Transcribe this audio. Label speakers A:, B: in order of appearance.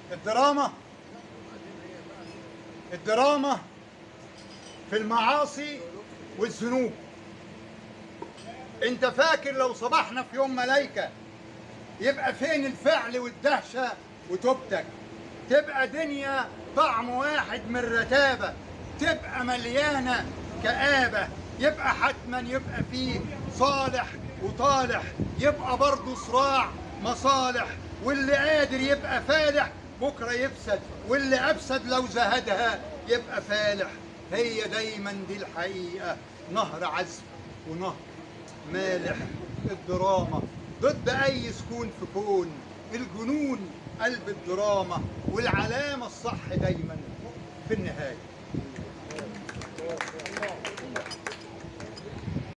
A: الدراما الدراما في المعاصي والذنوب انت فاكر لو صبحنا في يوم ملايكة يبقى فين الفعل والدهشة وتوبتك تبقى دنيا طعم واحد من رتابة تبقى مليانة كآبة يبقى حتما يبقى فيه صالح وطالح يبقى برضه صراع مصالح واللي قادر يبقى فالح بكرة يفسد واللي أفسد لو زهدها يبقى فالح هي دايما دي الحقيقة نهر عذب ونهر مالح الدراما ضد أي سكون في كون الجنون قلب الدراما والعلامة الصح دايما في النهاية